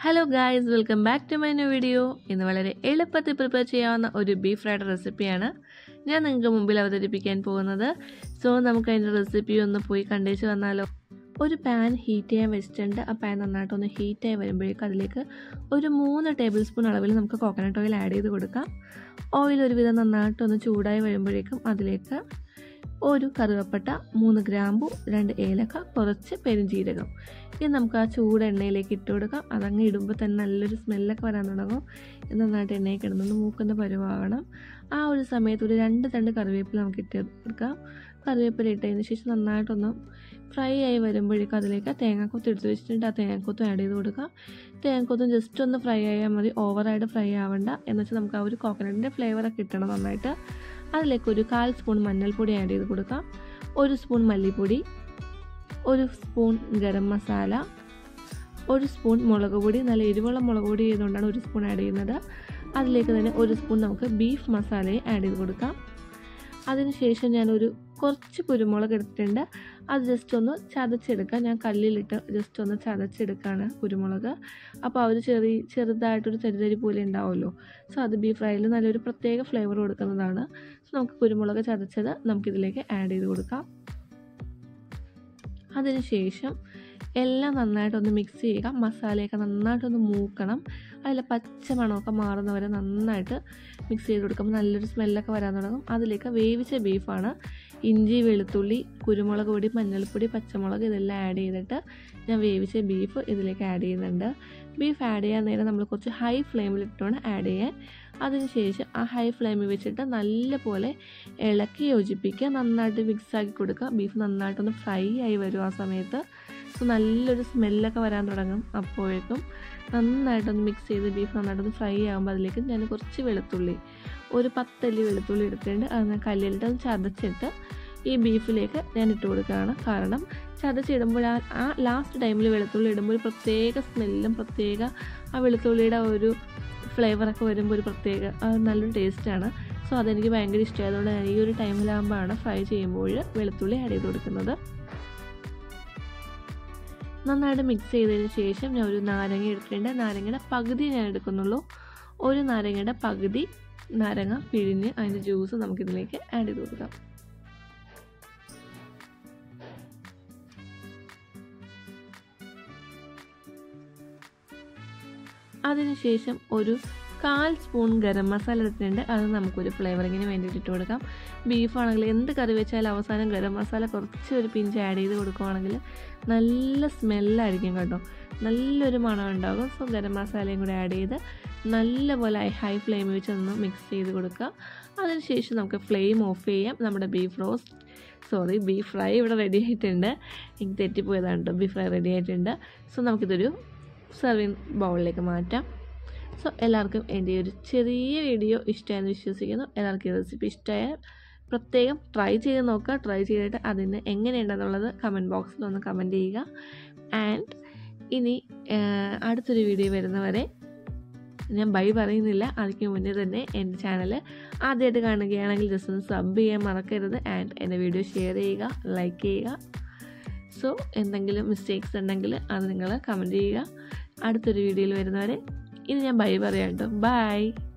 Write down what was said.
hello guys welcome back to my new video ഇന്ന് വളരെ എളുപ്പത്തിൽ പ്രിപ്പയർ ചെയ്യാവുന്ന ഒരു ബീഫ് ഫ്രൈഡ് റെസിപ്പിയാണ് ഞാൻ നിങ്ങൾക്ക് മുമ്പിൽ അവതരിപ്പിക്കാൻ പോകുന്നത് സോ നമുക്ക് അതിൻ്റെ റെസിപ്പി ഒന്ന് പോയി കണ്ടേച്ച് വന്നാലോ ഒരു പാൻ ഹീറ്റ് ചെയ്യാൻ വെച്ചിട്ടുണ്ട് ആ പാൻ നന്നായിട്ടൊന്ന് ഹീറ്റായി വരുമ്പോഴേക്കും അതിലേക്ക് ഒരു മൂന്ന് ടേബിൾ സ്പൂൺ അളവിൽ നമുക്ക് കോക്കനട്ട് ഓയിൽ ആഡ് ചെയ്ത് കൊടുക്കാം ഓയിൽ ഒരുവിധം നന്നായിട്ടൊന്ന് ചൂടായി വരുമ്പോഴേക്കും അതിലേക്ക് ഒരു കറുവപ്പട്ട മൂന്ന് ഗ്രാമ്പു രണ്ട് ഏലക്ക കുറച്ച് പെരുംജീരകം ഇത് നമുക്ക് ആ ചൂട് എണ്ണയിലേക്ക് ഇട്ട് കൊടുക്കാം അതങ്ങ് ഇടുമ്പോൾ തന്നെ നല്ലൊരു സ്മെല്ലൊക്കെ വരാൻ തുടങ്ങും ഇത് നന്നായിട്ട് എണ്ണയിൽ കിടന്നൊന്ന് മൂക്കുന്ന പരുവാകണം ആ ഒരു സമയത്ത് ഒരു രണ്ട് തണ്ട് കറിവേപ്പില നമുക്ക് ഇട്ട് കൊടുക്കാം കറിവേപ്പില ഇട്ടതിന് ശേഷം നന്നായിട്ടൊന്ന് ഫ്രൈ ആയി വരുമ്പോഴേക്കും അതിലേക്ക് തേങ്ങാക്കൊത്ത് എടുത്ത് വെച്ചിട്ടുണ്ട് ആ തേങ്ങാക്കൊത്തും ആഡ് ചെയ്ത് കൊടുക്കാം തേങ്ങാക്കൊത്തും ജസ്റ്റ് ഒന്ന് ഫ്രൈ ആയാൽ മതി ഓവറായിട്ട് ഫ്രൈ ആവണ്ട എന്ന് വെച്ചാൽ നമുക്ക് ആ ഒരു കോക്കനട്ടിൻ്റെ ഫ്ലേവറൊക്കെ കിട്ടണം നന്നായിട്ട് അതിലേക്ക് ഒരു കാൽ സ്പൂൺ മഞ്ഞൾപ്പൊടി ആഡ് ചെയ്ത് കൊടുക്കാം ഒരു സ്പൂൺ മല്ലിപ്പൊടി ഒരു സ്പൂൺ ഗരം മസാല ഒരു സ്പൂൺ മുളക് പൊടി നല്ല എരിവുള്ള മുളക് പൊടി ചെയ്തുകൊണ്ടാണ് ഒരു സ്പൂൺ ആഡ് ചെയ്യുന്നത് അതിലേക്ക് തന്നെ ഒരു സ്പൂൺ നമുക്ക് ബീഫ് മസാലയും ആഡ് ചെയ്ത് കൊടുക്കാം അതിനുശേഷം ഞാനൊരു കുറച്ച് കുരുമുളക് എടുത്തിട്ടുണ്ട് അത് ജസ്റ്റ് ഒന്ന് ചതച്ചെടുക്കാം ഞാൻ കല്ലിലിട്ട് ജസ്റ്റ് ഒന്ന് ചതച്ചെടുക്കുകയാണ് കുരുമുളക് അപ്പോൾ അവർ ചെറിയ ചെറുതായിട്ടൊരു തരിതരി പോലെ ഉണ്ടാവുമല്ലോ സോ അത് ബീഫ് ഫ്രൈയിൽ നല്ലൊരു പ്രത്യേക ഫ്ലേവർ കൊടുക്കുന്നതാണ് സോ നമുക്ക് കുരുമുളക് ചതച്ചത് നമുക്കിതിലേക്ക് ആഡ് ചെയ്ത് കൊടുക്കാം അതിനുശേഷം എല്ലാം നന്നായിട്ടൊന്ന് മിക്സ് ചെയ്യുക മസാലയൊക്കെ നന്നായിട്ടൊന്ന് മൂക്കണം അതിലെ പച്ച മണമൊക്കെ മാറുന്നവരെ നന്നായിട്ട് മിക്സ് ചെയ്ത് കൊടുക്കുമ്പോൾ നല്ലൊരു സ്മെല്ലൊക്കെ വരാൻ തുടങ്ങും അതിലേക്ക് വേവിച്ച ബീഫാണ് ഇഞ്ചി വെളുത്തുള്ളി കുരുമുളക് പൊടി മഞ്ഞൾപ്പൊടി പച്ചമുളക് ഇതെല്ലാം ആഡ് ചെയ്തിട്ട് ഞാൻ വേവിച്ച ബീഫ് ഇതിലേക്ക് ആഡ് ചെയ്യുന്നുണ്ട് ബീഫ് ആഡ് ചെയ്യാൻ നേരം നമ്മൾ കുറച്ച് ഹൈ ഫ്ലെയിമിൽ ഇട്ടുകൊണ്ട് ആഡ് ചെയ്യാൻ അതിനുശേഷം ആ ഹൈ ഫ്ലെയിമിൽ വെച്ചിട്ട് നല്ലപോലെ ഇളക്കി യോജിപ്പിക്കുക നന്നായിട്ട് മിക്സ് ആക്കി കൊടുക്കുക ബീഫ് നന്നായിട്ടൊന്ന് ഫ്രൈ ആയി വരും ആ സമയത്ത് സോ നല്ലൊരു സ്മെല്ലൊക്കെ വരാൻ തുടങ്ങും അപ്പോഴേക്കും നന്നായിട്ടൊന്ന് മിക്സ് ചെയ്ത് ബീഫ് നന്നായിട്ടൊന്ന് ഫ്രൈ ആകുമ്പോൾ അതിലേക്ക് ഞാൻ കുറച്ച് വെളുത്തുള്ളി ഒരു പത്തല്ലി വെളുത്തുള്ളി എടുത്തിട്ടുണ്ട് അത് ഞാൻ കല്ലിലിട്ട് ഒന്ന് ചതച്ചിട്ട് ഈ ബീഫിലേക്ക് ഞാൻ ഇട്ട് കൊടുക്കുകയാണ് കാരണം ചതച്ചിടുമ്പോൾ ആ ആ ലാസ്റ്റ് ടൈമിൽ വെളുത്തുള്ളി ഇടുമ്പോൾ ഒരു പ്രത്യേക സ്മെല്ലും പ്രത്യേക ആ വെളുത്തുള്ളിയുടെ ഒരു ഫ്ലേവറൊക്കെ വരുമ്പോൾ ഒരു പ്രത്യേക അത് നല്ലൊരു ടേസ്റ്റാണ് സോ അതെനിക്ക് ഭയങ്കര ഇഷ്ടമായതുകൊണ്ട് ഞാൻ ഈ ഒരു ടൈമിലാകുമ്പോഴാണ് ഫ്രൈ ചെയ്യുമ്പോൾ വെളുത്തുള്ളി ആഡ് ചെയ്ത് കൊടുക്കുന്നത് നന്നായിട്ട് മിക്സ് ചെയ്തതിന് ശേഷം ഞാൻ ഒരു നാരങ്ങ എടുത്തിട്ടുണ്ട് നാരങ്ങയുടെ പകുതി ഞാൻ എടുക്കുന്നുള്ളൂ ഒരു നാരങ്ങയുടെ പകുതി നാരങ്ങ പിഴിഞ്ഞ് അതിൻ്റെ ജ്യൂസ് നമുക്കിതിലേക്ക് ആഡ് ചെയ്ത് കൊടുക്കാം അതിനുശേഷം ഒരു കാൽ സ്പൂൺ ഗരം മസാല എടുത്തിട്ടുണ്ട് അത് നമുക്കൊരു ഫ്ലേവറിങ്ങിന് വേണ്ടിയിട്ട് ഇട്ട് കൊടുക്കാം ബീഫാണെങ്കിൽ എന്ത് കറി വെച്ചാലും അവസാനം ഗരം മസാല കുറച്ച് ഒരു പിഞ്ച് ആഡ് ചെയ്ത് കൊടുക്കുവാണെങ്കിൽ നല്ല സ്മെല്ലായിരിക്കും കേട്ടോ നല്ലൊരു മണം ഉണ്ടാകും സോ ഗരം മസാലയും കൂടെ ആഡ് ചെയ്ത് നല്ലപോലെ ഹൈ ഫ്ലെയിമിൽ വെച്ച് ഒന്ന് മിക്സ് ചെയ്ത് കൊടുക്കുക അതിനുശേഷം നമുക്ക് ഫ്ലെയിം ഓഫ് ചെയ്യാം നമ്മുടെ beef roast sorry beef fry ഇവിടെ റെഡി ആയിട്ടുണ്ട് എനിക്ക് തെറ്റിപ്പോയതാണ് കേട്ടോ ബീഫ് ഫ്രൈ റെഡി ആയിട്ടുണ്ട് സോ നമുക്കിതൊരു സെർവിങ് ബൗളിലേക്ക് മാറ്റാം സോ എല്ലാവർക്കും എൻ്റെ ഒരു ചെറിയ വീഡിയോ ഇഷ്ടമായെന്ന് വിശ്വസിക്കുന്നു എല്ലാവർക്കും ഈ റെസിപ്പി ഇഷ്ടമായാൽ പ്രത്യേകം ട്രൈ ചെയ്ത് നോക്കുക ട്രൈ ചെയ്തിട്ട് അതിന് എങ്ങനെയുണ്ടെന്നുള്ളത് കമൻറ്റ് ബോക്സിൽ ഒന്ന് കമൻറ്റ് ചെയ്യുക ആൻഡ് ഇനി അടുത്തൊരു വീഡിയോ വരുന്നവരെ ഞാൻ ബൈ പറയുന്നില്ല അതിന് മുന്നേ തന്നെ എൻ്റെ ചാനൽ ആദ്യമായിട്ട് കാണുകയാണെങ്കിൽ ജസ്റ്റ് ഒന്ന് സബ് ചെയ്യാൻ മറക്കരുത് ആൻഡ് എൻ്റെ വീഡിയോ ഷെയർ ചെയ്യുക ലൈക്ക് ചെയ്യുക സോ എന്തെങ്കിലും മിസ്റ്റേക്സ് ഉണ്ടെങ്കിൽ അത് നിങ്ങൾ കമൻറ്റ് ചെയ്യുക അടുത്തൊരു വീഡിയോയിൽ വരുന്നവരെ ഇനി ഞാൻ ബൈ പറയാം കേട്ടോ ബൈ